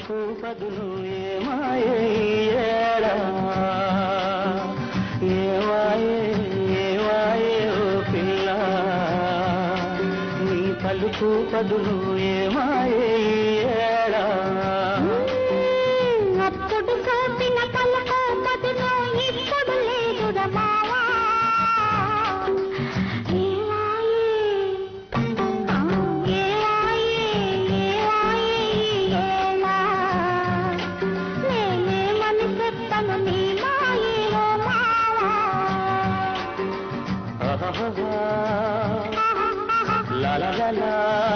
పలుకు పదును ఏమాయే ఏడా ఏమాయే ఏమాయే ఓ పిల్ల నీ పలుకు పదును ఏమాయే ఏడా అప్పుడు సోపిన పలక పదును ఇప్పుడు లేదురా మావా ఏవాయే ఏవాయే ఏవాయే ఏలా నేనేమని చెప్తాను నీ మాయే ఓ మావా ఆహాహా. లా లా లా లా.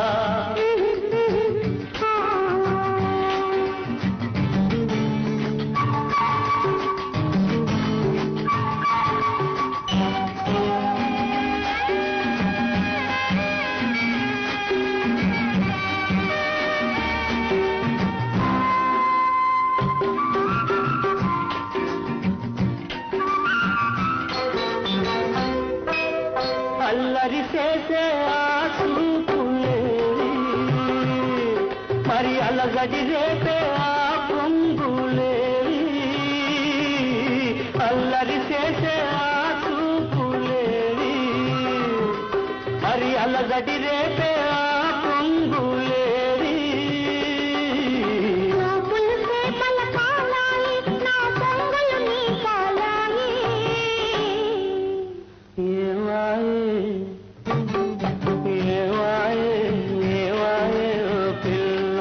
అల్లరి చేసే ఆ చూపులేవి మరి అలగడి రేపే ఆ పొంగులేవి అల్లరి చేసే ఆ చూపులేవి మరి అలగడి రేపే ఆ పొంగులేవి లోపులు సేపల కాలాయి నా పొంగలు నీ కాలాయి ఏమాయే ఏమాయే ఏమాయే ఓ పిల్ల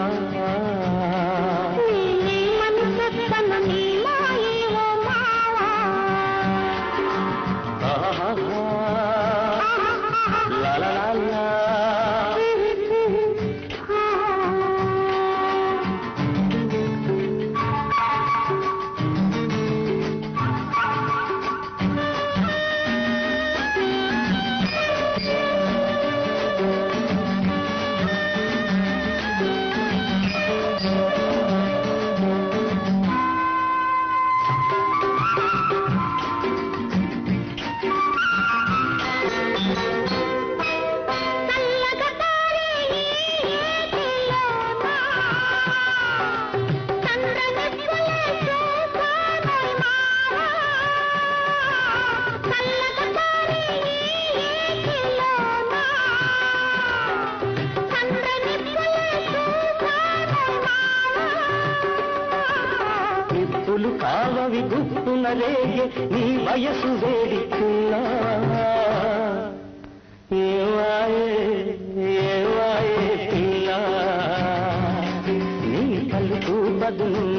నేనేమని చెప్తాను నీ మాయే ఓ మావా ఆహాహా. లా లా లా లా. చల్లగా తారే ఈ ఏటిలోన చంద్రనిప్పులే చూసానోయ్ మావా చల్లగా తారే ఈ ఏటిలోన చంద్రనిప్పులే చూసానోయ్ మావా నిప్పులు కావవి గుప్పున రేగే నీ వయసు వేడికున్నా ఏవాయే ఏవాయే పిల్ల నీ పలుకు బదులు